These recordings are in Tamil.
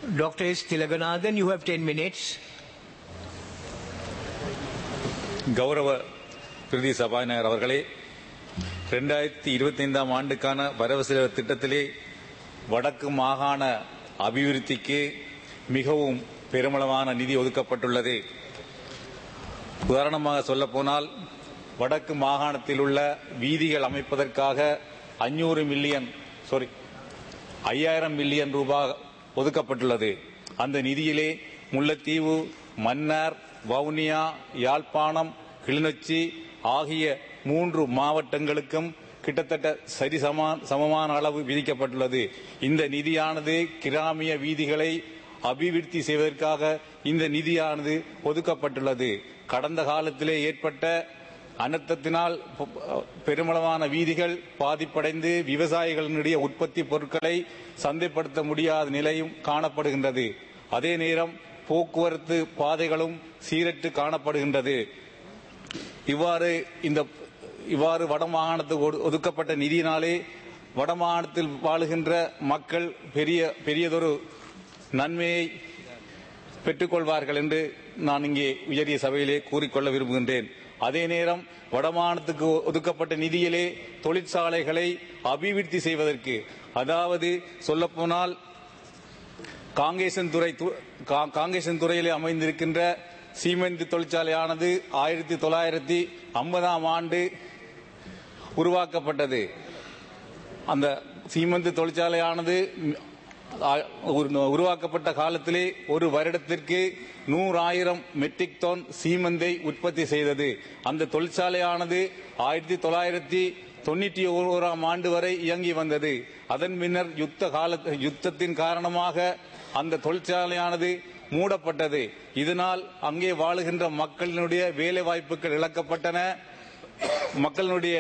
Dr. S. Tilaganathan, you have 10 minutes. கௌரவ பிரதி சபாநாயகர் அவர்களே ரெண்டாயிரத்தி இருபத்தைந்தாம் ஆண்டுக்கான வரவு செலவு திட்டத்திலே வடக்கு மாகாண அபிவிருத்திக்கு மிகவும் பெருமளவான நிதி ஒதுக்கப்பட்டுள்ளது உதாரணமாக சொல்லப்போனால் வடக்கு மாகாணத்தில் உள்ள வீதிகள் அமைப்பதற்காக அஞ்சூறு மில்லியன் சாரி ஐயாயிரம் மில்லியன் ரூபாய் ஒதுக்கப்பட்டுள்ளது அந்த நிதியிலே முல்லைத்தீவு மன்னார் வவுனியா யாழ்ப்பாணம் கிளிநொச்சி ஆகிய மூன்று மாவட்டங்களுக்கும் கிட்டத்தட்ட சரி சமா- சமமான அளவு விதிக்கப்பட்டுள்ளது இந்த நிதியானது கிராமிய வீதிகளை அபிவிருத்தி செய்வதற்காக இந்த நிதியானது ஒதுக்கப்பட்டுள்ளது கடந்த காலத்திலே ஏற்பட்ட அனர்த்தத்தினால் பெ- பெருமளவான வீதிகள் பாதிப்படைந்து விவசாயிகளினுடைய உற்பத்தி பொருட்களை சந்தைப்படுத்த முடியாத நிலையும் காணப்படுகின்றது அதே நேரம் போக்குவரத்து பாதைகளும் சீரற்று காணப்படுகின்றது இவ்வாறு இந்த இவ்வாறு வடமாகாணத்துக்கு ஒடு- ஒதுக்கப்பட்ட நிதியினாலே வடமாகாணத்தில் வாழுகின்ற மக்கள் பெரிய பெரியதொரு நன்மையை பெற்றுக்கொள்வார்கள் என்று நான் இங்கே உயரிய சபையிலே கூறிக்கொள்ள விரும்புகின்றேன் அதே நேரம் வடமாநிலத்துக்கு ஒதுக்கப்பட்ட நிதியிலே தொழிற்சாலைகளை அபிவிருத்தி செய்வதற்கு அதாவது சொல்லப்போனால் காங்கேசன் துறை து- கா- காங்கேசன் துறையிலே அமைந்திருக்கின்ற சீமெந்து தொழிற்சாலையானது ஆயிரத்தி தொள்ளாயிரத்தி ஐம்பதாம் ஆண்டு உருவாக்கப்பட்டது அந்த சீமெந்து தொழிற்சாலையானது ம், ஆ- ஒரு- உருவாக்கப்பட்ட காலத்திலே ஒரு வருடத்திற்கு நூறாயிரம் மெட்ரிக் டன் சீமெந்தை உற்பத்தி செய்தது அந்த தொழிற்சாலையானது ஆயிரத்தி தொள்ளாயிரத்தி தொண்ணூற்றி ஓராம் ஆண்டு வரை இயங்கி வந்தது அதன் பின்னர் யுத்த கால யுத்தத்தின் காரணமாக அந்த தொழிற்சாலையானது மூடப்பட்டது இதனால் அங்கே வாழுகின்ற மக்களினுடைய வேலை வாய்ப்புகள் இழக்கப்பட்டன மக்களினுடைய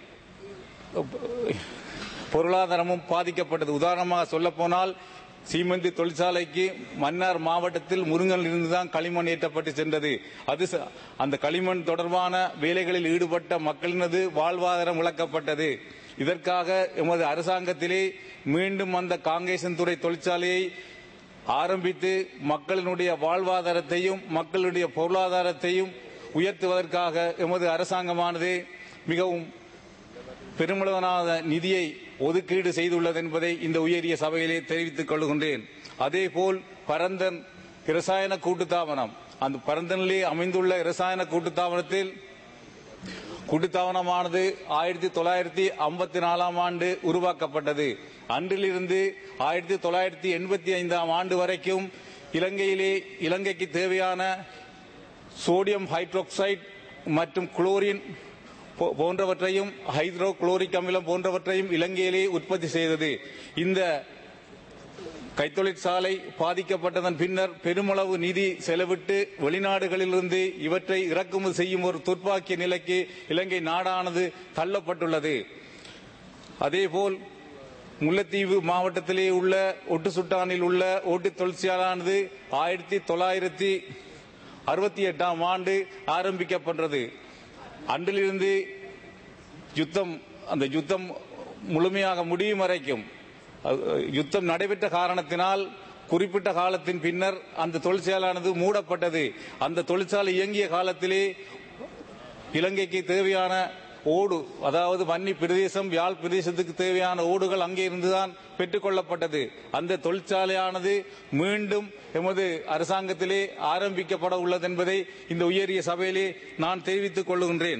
பொருளாதாரமும் பாதிக்கப்பட்டது உதாரணமாக சொல்ல போனால் சீமெந்தி தொழிற்சாலைக்கு மன்னார் மாவட்டத்தில் முருங்கல் இருந்துதான் களிமண் ஏற்றப்பட்டு சென்றது அது ச- அந்த களிமண் தொடர்பான வேலைகளில் ஈடுபட்ட மக்களினது வாழ்வாதாரம் இழக்கப்பட்டது இதற்காக எமது அரசாங்கத்திலே மீண்டும் அந்த காங்கேசன் துறை தொழிற்சாலையை ஆரம்பித்து மக்களினுடைய வாழ்வாதாரத்தையும் மக்களுடைய பொருளாதாரத்தையும் உயர்த்துவதற்காக எமது அரசாங்கமானது மிகவும் பெருமளவான நிதியை ஒதுக்கீடு செய்துள்ளது என்பதை இந்த உயரிய சபையிலே தெரிவித்துக் கொள்கின்றேன் அதேபோல் பரந்தன் இரசாயன கூட்டுத்தாபனம் அந்த பரந்தனிலே அமைந்துள்ள இரசாயன கூட்டுத்தாபனத்தில் கூட்டுத்தாபனமானது ஆயிரத்தி தொள்ளாயிரத்தி ஐம்பத்தி நாலாம் ஆண்டு உருவாக்கப்பட்டது அன்றிலிருந்து ஆயிரத்தி தொள்ளாயிரத்தி எண்பத்தி ஐந்தாம் ஆண்டு வரைக்கும் இலங்கையிலே இலங்கைக்கு தேவையான சோடியம் ஹைட்ரோக்சைடு மற்றும் குளோரின் போ- போன்றவற்றையும் ஹைட்ரோ குளோரிக் அமிலம் போன்றவற்றையும் இலங்கையிலே உற்பத்தி செய்தது இந்த கைத்தொழிற்சாலை பாதிக்கப்பட்டதன் பின்னர் பெருமளவு நிதி செலவிட்டு வெளிநாடுகளிலிருந்து இவற்றை இறக்குமதி செய்யும் ஒரு துர்ப்பாக்கிய நிலைக்கு இலங்கை நாடானது தள்ளப்பட்டுள்ளது அதேபோல் முல்லைத்தீவு மாவட்டத்திலே உள்ள ஒட்டுசுட்டானில் உள்ள ஓட்டு தொழிற்சாலையானது ஆயிரத்தி தொள்ளாயிரத்தி அறுபத்தி எட்டாம் ஆண்டு ஆரம்பிக்கப்பட்டது அன்றிலிருந்து யுத்தம் அந்த யுத்தம் முழுமையாக முடியும் வரைக்கும் அஹ், யுத்தம் நடைபெற்ற காரணத்தினால் குறிப்பிட்ட காலத்தின் பின்னர் அந்த தொழிற்சாலையானது மூடப்பட்டது அந்த தொழிற்சாலை இயங்கிய காலத்திலே இலங்கைக்கு தேவையான ஓடு அதாவது வன்னி பிரதேசம் யாழ் பிரதேசத்துக்கு தேவையான ஓடுகள் அங்கே இருந்துதான் பெற்றுக்கொள்ளப்பட்டது அந்த தொழிற்சாலையானது மீண்டும் எமது அரசாங்கத்திலே ஆரம்பிக்கப்பட உள்ளது என்பதை இந்த உயரிய சபையிலே நான் தெரிவித்துக் கொள்கின்றேன்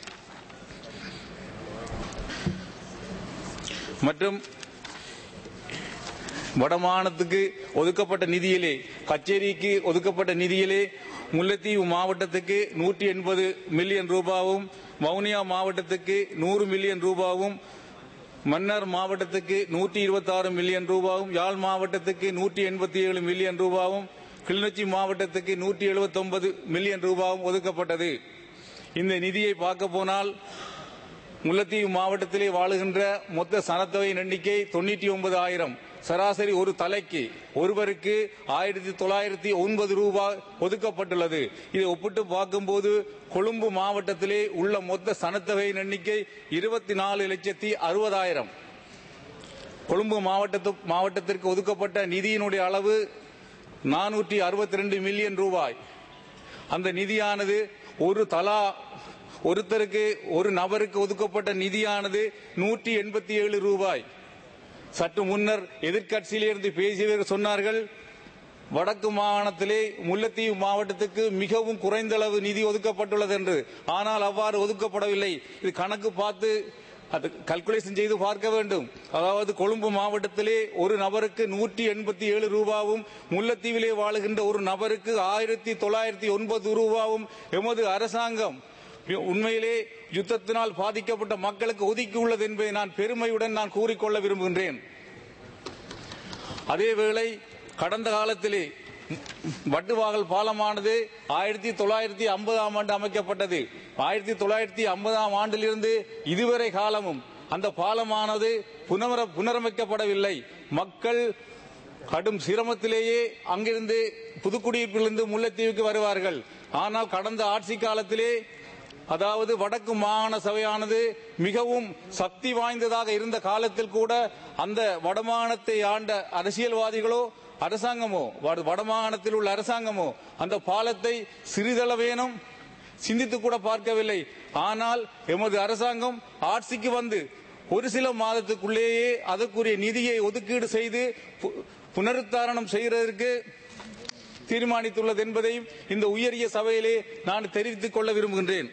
மற்றும் வடமாகாணத்துக்கு ஒதுக்கப்பட்ட நிதியிலே கச்சேரிக்கு ஒதுக்கப்பட்ட நிதியிலே முல்லைத்தீவு மாவட்டத்துக்கு நூற்றி எண்பது மில்லியன் ரூபாவும் வவுனியா மாவட்டத்துக்கு நூறு மில்லியன் ரூபாவும் மன்னார் மாவட்டத்துக்கு நூற்றி இருபத்தி ஆறு மில்லியன் ரூபாவும் யாழ் மாவட்டத்துக்கு நூற்றி எண்பத்தி ஏழு மில்லியன் ரூபாவும் கிளிநொச்சி மாவட்டத்துக்கு நூற்றி எழுபத்தி ஒன்பது மில்லியன் ரூபாவும் ஒதுக்கப்பட்டது இந்த நிதியை பார்க்க போனால் முல்லைத்தீவு மாவட்டத்திலே வாழுகின்ற மொத்த சனத்தொகையின் எண்ணிக்கை தொண்ணூற்றி ஒன்பது ஆயிரம் சராசரி ஒரு தலைக்கு ஒருவருக்கு ஆயிரத்தி தொள்ளாயிரத்தி ஒன்பது ரூபாய் ஒதுக்கப்பட்டுள்ளது இதை ஒப்பிட்டு பார்க்கும்போது கொழும்பு மாவட்டத்திலே உள்ள மொத்த சனத்தொகையின் எண்ணிக்கை இருபத்தி நாலு லட்சத்தி அறுபதாயிரம் கொழும்பு மாவட்டத்து மாவட்டத்திற்கு ஒதுக்கப்பட்ட நிதியினுடைய அளவு நானூற்றி அறுபத்தி ரெண்டு மில்லியன் ரூபாய் அந்த நிதியானது ஒரு தலா ஒருத்தருக்கு ஒரு நபருக்கு ஒதுக்கப்பட்ட நிதியானது நூற்றி எண்பத்தி ஏழு ரூபாய் சற்று முன்னர் எதிர்க்கட்சியிலிருந்து பேசியவர் சொன்னார்கள் வடக்கு மாகாணத்திலே முல்லைத்தீவு மாவட்டத்துக்கு மிகவும் குறைந்த அளவு நிதி ஒதுக்கப்பட்டுள்ளது என்று ஆனால் அவ்வாறு ஒதுக்கப்படவில்லை இது கணக்கு பார்த்து அது கல்குலேஷன் செய்து பார்க்க வேண்டும் அதாவது கொழும்பு மாவட்டத்திலே ஒரு நபருக்கு நூற்றி எண்பத்தி ஏழு ரூபாவும் முல்லைத்தீவிலே வாழுகின்ற ஒரு நபருக்கு ஆயிரத்தி தொள்ளாயிரத்தி ஒன்பது ரூபாவும் எமது அரசாங்கம் உண்மையிலே யுத்தத்தினால் பாதிக்கப்பட்ட மக்களுக்கு ஒதுக்கியுள்ளது என்பதை நான் பெருமையுடன் நான் கூறிக்கொள்ள விரும்புகின்றேன் அதேவேளை கடந்த காலத்திலே வட்டுவாகல் பாலமானது ஆயிரத்தி தொள்ளாயிரத்தி ஐம்பதாம் ஆண்டு அமைக்கப்பட்டது ஆயிரத்தி தொள்ளாயிரத்தி ஐம்பதாம் ஆண்டிலிருந்து இதுவரை காலமும் அந்த பாலமானது புனர புனரமைக்கப்படவில்லை மக்கள் கடும் சிரமத்திலேயே அங்கிருந்து புதுக்குடியிருப்பிலிருந்து முல்லைத்தீவுக்கு வருவார்கள் ஆனால் கடந்த ஆட்சி காலத்திலே அதாவது வடக்கு மாகாண சபையானது மிகவும் சக்தி வாய்ந்ததாக இருந்த காலத்தில் கூட அந்த வடமாகாணத்தை ஆண்ட அரசியல்வாதிகளோ அரசாங்கமோ வட- வடமாகாணத்தில் உள்ள அரசாங்கமோ அந்த பாலத்தை சிறிதளவேனும் சிந்தித்து கூட பார்க்கவில்லை ஆனால் எமது அரசாங்கம் ஆட்சிக்கு வந்து ஒரு சில மாதத்துக்குள்ளேயே அதற்குரிய நிதியை ஒதுக்கீடு செய்து பு- புனருத்தாரணம் செய்கிறதற்கு தீர்மானித்துள்ளது என்பதையும் இந்த உயரிய சபையிலே நான் தெரிவித்துக் கொள்ள விரும்புகின்றேன்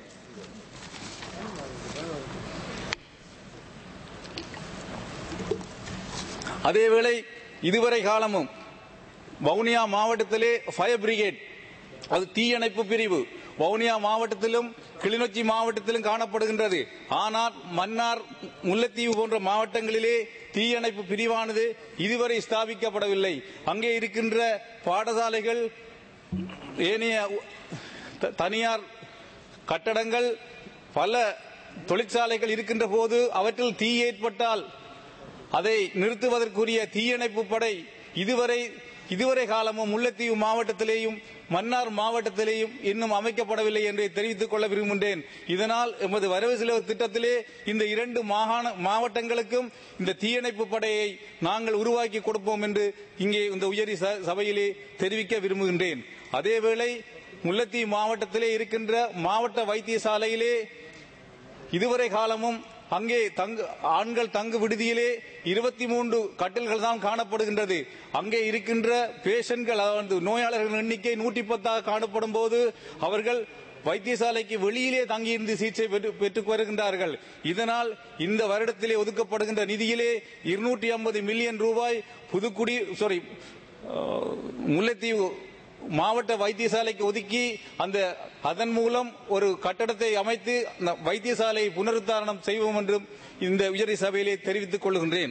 அதேவேளை இதுவரை காலமும் வவுனியா மாவட்டத்திலே ஃபயர் பிரிகேட் அது தீயணைப்பு பிரிவு வவுனியா மாவட்டத்திலும் கிளிநொச்சி மாவட்டத்திலும் காணப்படுகின்றது ஆனால் மன்னார் முல்லைத்தீவு போன்ற மாவட்டங்களிலே தீயணைப்பு பிரிவானது இதுவரை ஸ்தாபிக்கப்படவில்லை அங்கே இருக்கின்ற பாடசாலைகள் ஏனைய உ- த- தனியார் கட்டடங்கள் பல தொழிற்சாலைகள் இருக்கின்ற போது அவற்றில் தீ ஏற்பட்டால் அதை நிறுத்துவதற்குரிய தீயணைப்பு படை இதுவரை இதுவரை காலமும் முல்லைத்தீவு மாவட்டத்திலேயும் மன்னார் மாவட்டத்திலேயும் இன்னும் அமைக்கப்படவில்லை என்று தெரிவித்துக் கொள்ள விரும்புகின்றேன் இதனால் எமது வரவு செலவு திட்டத்திலே இந்த இரண்டு மாகாண மாவட்டங்களுக்கும் இந்த தீயணைப்பு படையை நாங்கள் உருவாக்கி கொடுப்போம் என்று இங்கே இந்த உயரி ச- சபையிலே தெரிவிக்க விரும்புகின்றேன் அதேவேளை முல்லைத்தீவு மாவட்டத்திலே இருக்கின்ற மாவட்ட வைத்தியசாலையிலே இதுவரை காலமும் அங்கே தங்கு ஆண்கள் தங்கு விடுதியிலே இருபத்தி மூன்று கட்டில்கள் தான் காணப்படுகின்றது அங்கே இருக்கின்ற பேஷண்ட்கள் அதாவது நோயாளர்கள் எண்ணிக்கை நூற்றி பத்தாக காணப்படும் போது அவர்கள் வைத்தியசாலைக்கு வெளியிலே தங்கியிருந்து சிகிச்சை பெற்று- பெற்றுக் வருகின்றார்கள் இதனால் இந்த வருடத்திலே ஒதுக்கப்படுகின்ற நிதியிலே இருநூற்றி ஐம்பது மில்லியன் ரூபாய் புதுக்குடி சாரி முல்லைத்தீவு மாவட்ட வைத்தியசாலைக்கு ஒதுக்கி அந்த அதன் மூலம் ஒரு கட்டடத்தை அமைத்து அந்த வைத்தியசாலையை புனருத்தாரணம் செய்வோம் என்றும் இந்த உயரிய சபையிலே தெரிவித்துக் கொள்கின்றேன்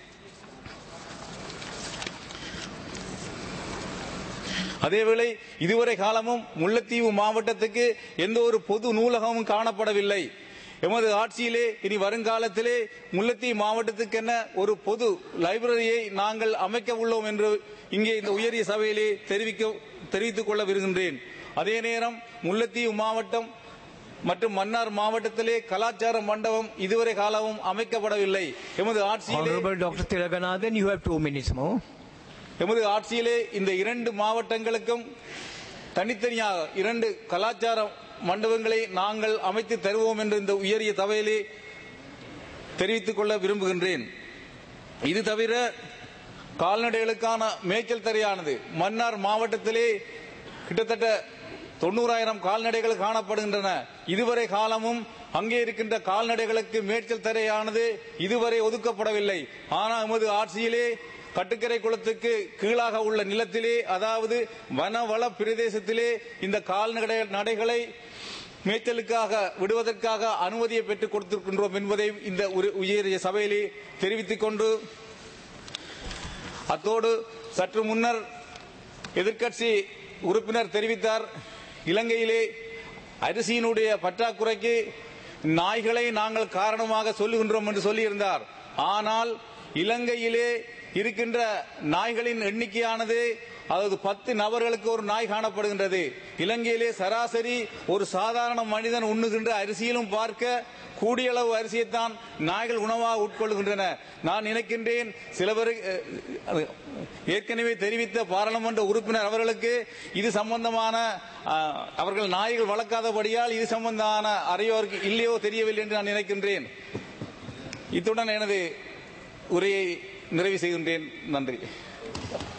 அதேவேளை இதுவரை காலமும் முல்லைத்தீவு மாவட்டத்துக்கு எந்த ஒரு பொது நூலகமும் காணப்படவில்லை எமது ஆட்சியிலே இனி வருங்காலத்திலே முல்லைத்தீவு மாவட்டத்துக்கென ஒரு பொது லைப்ரரியை நாங்கள் அமைக்க உள்ளோம் என்று இங்கே இந்த உயரிய சபையிலே தெரிவிக்க தெரிவித்துக் கொள்ள விரும்புகின்றேன் அதே நேரம் முல்லைத்தீவு மாவட்டம் மற்றும் மன்னார் மாவட்டத்திலே கலாச்சார மண்டபம் இதுவரை காலமும் அமைக்கப்படவில்லை எமது ஆட்சியிலே Honorable Dr. Tilaganathan, you have two minutes more. எமது ஆட்சியிலே இந்த இரண்டு மாவட்டங்களுக்கும் தனித்தனியாக இரண்டு கலாச்சார மண்டபங்களை நாங்கள் அமைத்து தருவோம் என்று இந்த உயரிய சபையிலே தெரிவித்துக் கொள்ள விரும்புகின்றேன் இது தவிர கால்நடைகளுக்கான மேய்ச்சல் தரையானது மன்னார் மாவட்டத்திலே கிட்டத்தட்ட தொண்ணூறாயிரம் கால்நடைகள் காணப்படுகின்றன இதுவரை காலமும் அங்கே இருக்கின்ற கால்நடைகளுக்கு மேய்ச்சல் தரையானது இதுவரை ஒதுக்கப்படவில்லை ஆனால் எமது ஆட்சியிலே கட்டுக்கரை குளத்துக்கு கீழாக உள்ள நிலத்திலே அதாவது வனவள பிரதேசத்திலே இந்த கால்நடை நடைகளை மேய்ச்சலுக்காக விடுவதற்காக அனுமதியை பெற்றுக் கொடுத்திருக்கின்றோம் என்பதை இந்த உரு- உயரிய சபையிலே தெரிவித்துக் கொண்டு அத்தோடு சற்று முன்னர் எதிர்க்கட்சி உறுப்பினர் தெரிவித்தார் இலங்கையிலே அரிசியினுடைய பற்றாக்குறைக்கு நாய்களை நாங்கள் காரணமாக சொல்லுகின்றோம் என்று சொல்லியிருந்தார் ஆனால் இலங்கையிலே இருக்கின்ற நாய்களின் எண்ணிக்கையானது அதாவது பத்து நபர்களுக்கு ஒரு நாய் காணப்படுகின்றது இலங்கையிலே சராசரி ஒரு சாதாரண மனிதன் உண்ணுகின்ற அரிசியிலும் பார்க்க கூடிய அளவு அரிசியைத்தான் நாய்கள் உணவாக உட்கொள்கின்றன நான் நினைக்கின்றேன் சிலவர் ஏற்கனவே தெரிவித்த பாராளுமன்ற உறுப்பினர் அவர்களுக்கு இது சம்பந்தமான அஹ், அவர்கள் நாய்கள் வளர்க்காதபடியால் இது சம்பந்தமான அறியோருக்கு இல்லையோ தெரியவில்லை என்று நான் நினைக்கின்றேன் இத்துடன் எனது உரையை நிறைவு செய்கின்றேன் நன்றி